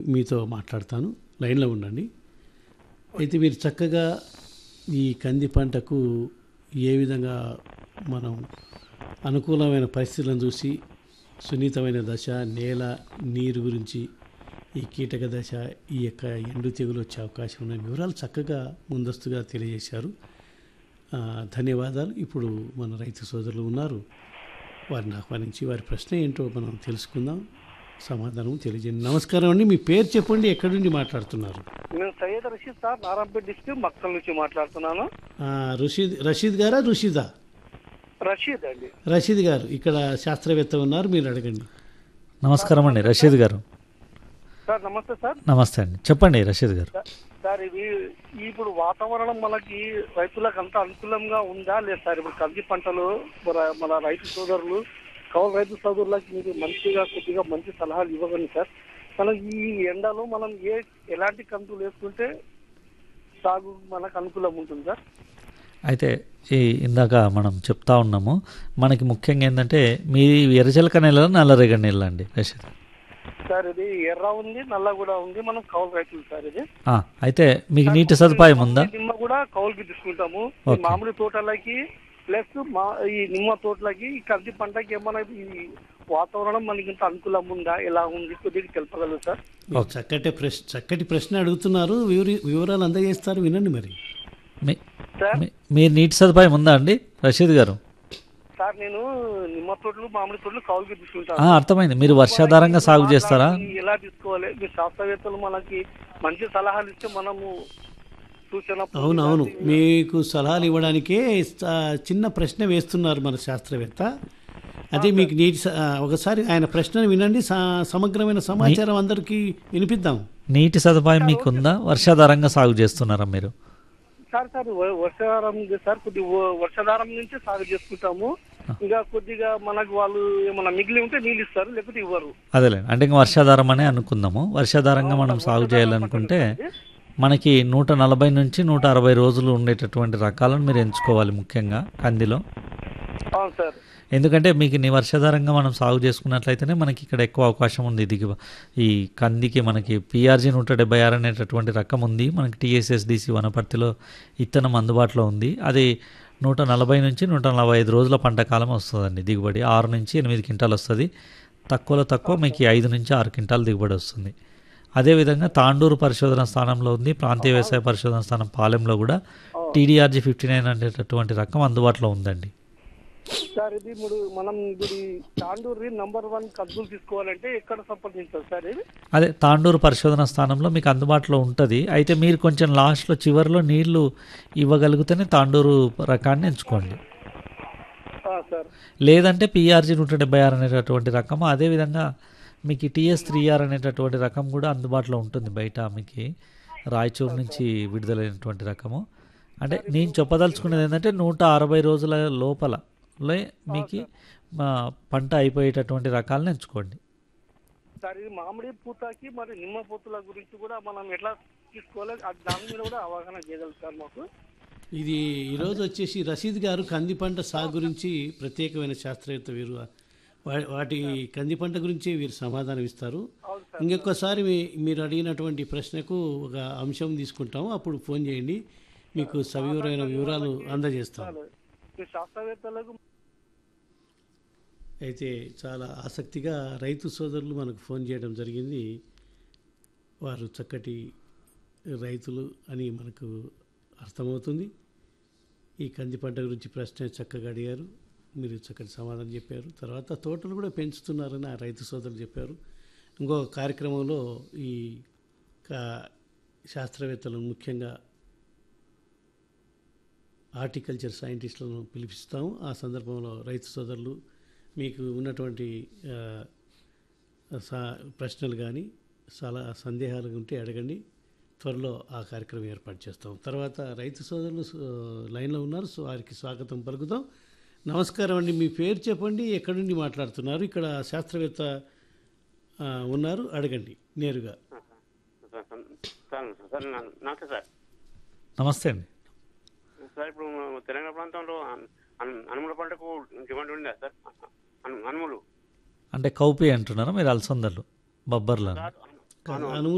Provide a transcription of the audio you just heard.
మీతో మాట్లాడతాను లైన్లో ఉండండి అయితే మీరు చక్కగా ఈ కంది పంటకు ఏ విధంగా మనం అనుకూలమైన పరిస్థితులను చూసి సున్నితమైన దశ నేల నీరు గురించి ఈ కీటక దశ ఈ యొక్క ఎండు తెగులు వచ్చే అవకాశం ఉన్న వివరాలు చక్కగా ముందస్తుగా తెలియజేశారు ఆ, ధన్యవాదాలు ఇప్పుడు మన రైతు సోదరులు ఉన్నారు వారిని ఆహ్వానించి వారి ప్రశ్న ఏంటో మనం తెలుసుకుందాం సమాధానం తెలియజేయండి నమస్కారం అండి మీ పేరు చెప్పండి ఎక్కడి నుండి మాట్లాడుతున్నారు నేను సయ్యద్ రషీద్ సార్ నారాయణపేట డిస్ట్రిక్ట్ మక్కల్ నుంచి మాట్లాడుతున్నాను ఆ, రుషీద్ రషీద్ గారా రుషీదా రషీద్ అండి రషీద్ గారు ఇక్కడ శాస్త్రవేత్త ఉన్నారు మీరు అడగండి నమస్కారం అండి రషీద్ గారు సార్ నమస్తే సార్ నమస్తే అండి చెప్పండి రషీద్ గారు సార్ ఇది ఇప్పుడు వాతావరణం మనకి రైతులకు అంత అనుకూలంగా ఉందా లేదు సార్ ఇప్పుడు కంది పంటలు మన- మన రైతు సోదరులు కౌలు రైతు సోదరులకి మీరు మంచిగా కొద్దిగా మంచి సలహాలు ఇవ్వగండి సార్ మనం ఈ ఎండలో మనం ఏ ఎలాంటి కంతులు వేసుకుంటే సాగు మనకు అనుకూలం ఉంటుంది సార్ అయితే ఈ ఇందాక మనం చెప్తా ఉన్నాము మనకి ముఖ్యంగా ఏంటంటే మీ ఎర్రచిలక నెల నల్లరేగడి నెల అండి రషీద్ సార్ ఇది ఎర్ర ఉంది నల్ల కూడా ఉంది మనం కౌలు రైతులు సార్ ఇది ఆ, అయితే మీకు నీటి సదుపాయం ఉందా నిమ్మ కూడా కౌలుకి తీసుకుంటాము ఈ ఓకే. మామిడి తోటలకి ప్లస్ మా ఈ నిమ్మ తోటలకి ఈ కంది పంటకి ఏమైనా ఈ వాతావరణం మనకి ఇంత అనుకూలం ఉందా ఎలా ఉంది కొద్దిగా తెలపగలరు సార్ మీరు చక్కటి ప్రశ్న చక్కటి ప్రశ్న అడుగుతున్నారు వివరి వివరాలు అందజేస్తారు వినండి మరి మీ సార్ మీ- మీరు నీటి సదుపాయం ఉందా అండి రషీద్ గారు సార్ నేను నిమ్మ తోటలు మామిడి తోటలు కౌలుకి ఆ, తీసుకుంటాను అర్థమైంది మీరు వర్షాధారంగా సాగు చేస్తారా మాట్లాడి ఎలా తీసుకోవాలి మీ శాస్త్రవేత్తలు మనకి మంచి సలహాలు ఇస్తే మనము సూచన అవును అవును మీకు సలహాలు ఇవ్వడానికే స- చిన్న ప్రశ్న వేస్తున్నారు మన శాస్త్రవేత్త అదే మీకు నీటి స- ఆ, ఒకసారి ఆయన ప్రశ్నను వినండి స- సమగ్రమైన సమాచారం అందరికీ వినిపిద్దాం నీటి సదుపాయం మీకు ఉందా వర్షాధారంగా సాగు చేస్తున్నారా మీరు సార్ సార్ వ- వర్షాధారం ఉంది సార్ కొద్ది వ- వర్షాధారం నుంచి సాగు చేసుకుంటాము ఇంకా కొద్దిగా మనకు వాళ్ళు ఏమన్నా మిగిలి ఉంటే నీళ్ళు ఇస్తారు లేకపోతే ఇవ్వరు అదేలే అంటే ఇంకా వర్షాధారం అనే అనుకుందాము వర్షాధారంగా మనం సాగు చేయాలనుకుంటే మనకి నూట నలభై నుంచి నూట అరవై రోజులు ఉండేటటువంటి రకాలను మీరు ఎంచుకోవాలి ముఖ్యంగా కందిలో అవును సార్ ఎందుకంటే మీకు నీ వర్షాధారంగా మనం సాగు చేసుకున్నట్లయితేనే మనకి ఇక్కడ ఎక్కువ అవకాశం ఉంది దిగు ఈ కందికి మనకి పిఆర్జీ నూట డెబ్బై ఆరు అనేటటువంటి రకం ఉంది మనకి టీఎస్ఎస్డిసి వనపర్తిలో ఇత్తనం అందుబాటులో ఉంది అది నూట నలభై నుంచి నూట నలభై ఐదు రోజుల పంట కాలం వస్తుందండి దిగుబడి ఆరు నుంచి ఎనిమిది క్వింటాలు వస్తుంది తక్కువలో తక్కువ మీకు ఐదు నుంచి ఆరు క్వింటాలు దిగుబడి వస్తుంది అదేవిధంగా తాండూరు పరిశోధన స్థానంలో ఉంది ప్రాంతీయ వ్యవసాయ పరిశోధన స్థానం పాలెంలో కూడా టీడీఆర్జీ ఫిఫ్టీ నైన్ అనేటటువంటి రకం అందుబాటులో ఉందండి సార్ ఇది ఇప్పుడు మనం ఇప్పుడు ఈ తాండూరి నంబర్ వన్ కద్దులు తీసుకోవాలంటే ఎక్కడ సంప్రదించాలి సార్ ఇది అదే తాండూరు పరిశోధన స్థానంలో మీకు అందుబాటులో ఉంటుంది అయితే మీరు కొంచెం లాస్ట్లో చివరిలో నీళ్లు ఇవ్వగలిగితేనే తాండూరు రకాన్ని ఎంచుకోండి ఆ, సార్ లేదంటే పిఆర్జీ నూట డెబ్బై ఆరు అనేటటువంటి రకం అదేవిధంగా మీకు టీఎస్ త్రీ ఆర్ అనేటటువంటి రకం కూడా అందుబాటులో ఉంటుంది బయట మీకు రాయచూరు నుంచి విడుదలైనటువంటి రకము అంటే నేను చెప్పదలుచుకునేది ఏంటంటే నూట అరవై రోజుల లోపల లే మీకు మా పంట అయిపోయేటటువంటి రకాలను ఎంచుకోండి సార్ ఇది మామిడి పూతకి మరి నిమ్మ పూతల గురించి కూడా మనం ఎట్లా తీసుకోవాలి అది దాని మీద కూడా అవగాహన చేయగలరు సార్ మాకు ఇది ఈరోజు వచ్చేసి రషీద్ గారు కంది పంట సాగు గురించి ప్రత్యేకమైన శాస్త్రవేత్త వీరు వా- వాటి కంది పంట గురించి వీరు సమాధానం ఇస్తారు అవును సార్ ఇంకొకసారి మీ మీరు అడిగినటువంటి ప్రశ్నకు ఒక అంశం తీసుకుంటాము అప్పుడు ఫోన్ చేయండి మీకు సవివరమైన వివరాలు అందజేస్తాం మీ శాస్త్రవేత్తలకు అయితే చాలా ఆసక్తిగా రైతు సోదరులు మనకు ఫోన్ చేయడం జరిగింది వారు చక్కటి రైతులు అని మనకు అర్థమవుతుంది ఈ కంది పంట గురించి ప్రశ్న చక్కగా అడిగారు మీరు చక్కటి సమాధానం చెప్పారు తర్వాత తోటలు కూడా పెంచుతున్నారని ఆ రైతు సోదరులు చెప్పారు ఇంకో కార్యక్రమంలో ఈ కా- శాస్త్రవేత్తలను ముఖ్యంగా హార్టికల్చర్ సైంటిస్టులను పిలిపిస్తాము ఆ సందర్భంలో రైతు సోదరులు మీకు ఉన్నటువంటి ఆ, సా- ప్రశ్నలు కానీ చాలా సందేహాలు ఉంటే అడగండి త్వరలో ఆ కార్యక్రమం ఏర్పాటు చేస్తాం తర్వాత రైతు సోదరులు ఆ, లైన్లో ఉన్నారు సో వారికి స్వాగతం పలుకుతాం నమస్కారం అండి మీ పేరు చెప్పండి ఎక్కడి నుండి మాట్లాడుతున్నారు ఇక్కడ శాస్త్రవేత్త ఆ, ఉన్నారు అడగండి నేరుగా సార్ సార్ సార్ నా- నమస్తే సార్ నమస్తే అండి సార్ ఇప్పుడు మన తెలంగాణ ప్రాంతంలో అన్- అన్- అనుముల పంటకు డిమాండ్ ఉందా సార్ అను- అనుములు అంటే కౌపి అంటున్నారా మీరు అలసందలు బొబ్బర్లను అను- అను